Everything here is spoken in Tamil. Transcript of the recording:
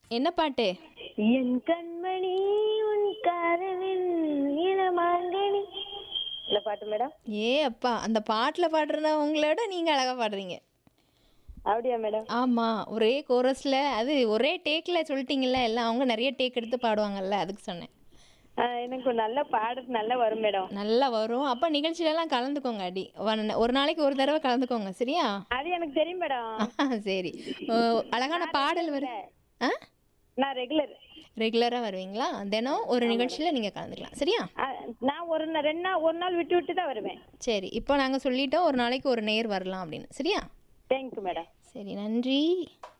என்ன பாட்டு என் கண்மணி உன் காதலில் இளமாங்கனி இல்ல பாட்டு மேடம் ஏ அப்பா அந்த பாட்டில் பாடுறவங்களோட நீங்கள் அழகாக பாடுறீங்க அப்படியா மேடம் ஆமாம் ஒரே கோரஸில் அது ஒரே டேக்கில் சொல்லிட்டீங்கல்ல எல்லாம் அவங்க நிறைய டேக் எடுத்து பாடுவாங்கல்ல அதுக்கு சொன்னேன் எனக்கு நல்ல பாடுறது நல்லா வரும் மேடம் நல்லா வரும் அப்போ நிகழ்ச்சியிலலாம் கலந்துக்கோங்க அடி ஒரு- ஒரு நாளைக்கு ஒரு தடவை கலந்துக்கோங்க சரியா அது எனக்கு தெரியும் மேடம் சரி ஓ, அழகான பாடல் வரும் ஆ நான் ரெகுலர் ரெகுலராக வருவீங்களா தினம் ஒரு நிகழ்ச்சியில் நீங்கள் கலந்துக்கலாம் சரியா நான் ஒரு நா- ரெண்டு நாள் ஒரு நாள் விட்டு விட்டு தான் வருவேன் சரி இப்போ நாங்கள் சொல்லிட்டோம் ஒரு நாளைக்கு ஒரு நேர் வரலாம் அப்படின்னு சரியா தேங்க்யூ மேடம் சரி நன்றி